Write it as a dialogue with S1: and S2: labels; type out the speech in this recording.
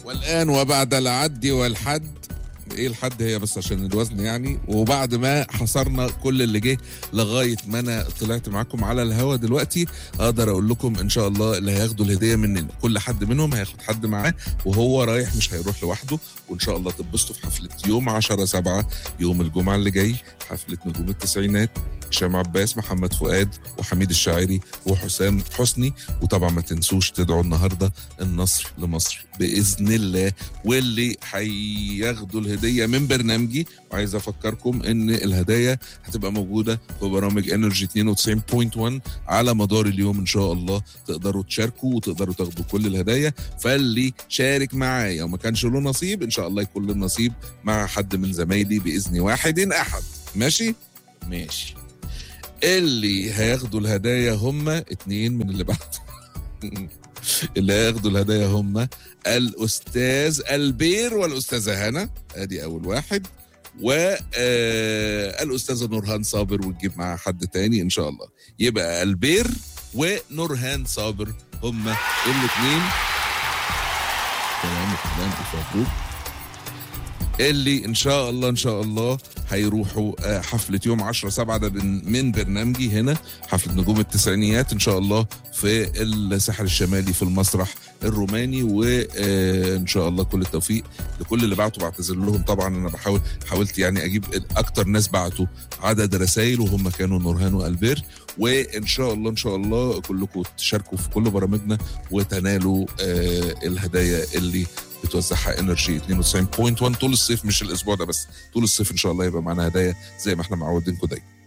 S1: والآن وبعد العد والحد ايه الحد هي بس عشان الوزن يعني وبعد ما حصرنا كل اللي جه لغايه ما انا طلعت معاكم على الهوا دلوقتي اقدر اقول لكم ان شاء الله اللي هياخدوا الهديه مننا كل حد منهم هياخد حد معاه وهو رايح مش هيروح لوحده وان شاء الله تتبسطوا في حفله يوم 10 7 يوم الجمعه اللي جاي حفله نجوم التسعينات هشام عباس محمد فؤاد وحميد الشاعري وحسام حسني وطبعا ما تنسوش تدعوا النهارده النصر لمصر باذن الله واللي هياخدوا الهديه من برنامجي وعايز افكركم ان الهدايا هتبقى موجوده في برامج انرجي 92.1 على مدار اليوم ان شاء الله تقدروا تشاركوا وتقدروا تاخدوا كل الهدايا فاللي شارك معايا وما كانش له نصيب ان شاء الله يكون له نصيب مع حد من زمايلي باذن واحد احد ماشي ماشي اللي هياخدوا الهدايا هم اتنين من اللي بعد اللي هياخدوا الهدايا هم الاستاذ البير والاستاذه هنا ادي اول واحد والاستاذه نورهان صابر وتجيب معاها حد تاني ان شاء الله يبقى البير ونورهان صابر هم الاثنين تمام تمام مبروك اللي ان شاء الله ان شاء الله هيروحوا آه، حفلة يوم 10 7 ده من من برنامجي هنا حفلة نجوم التسعينيات ان شاء الله في الساحل الشمالي في المسرح الروماني وان شاء الله كل التوفيق لكل اللي بعتوا بعتذر لهم طبعا انا بحاول حاولت يعني اجيب اكتر ناس بعتوا عدد رسائل وهم كانوا نورهان والبير وان شاء الله ان شاء الله كلكم تشاركوا في كل برامجنا وتنالوا آه، الهدايا اللي بتوزعها انرجي 92.1 طول الصيف مش الاسبوع ده بس طول الصيف ان شاء الله يبقى معانا هدايا زي ما احنا معودينكم دايما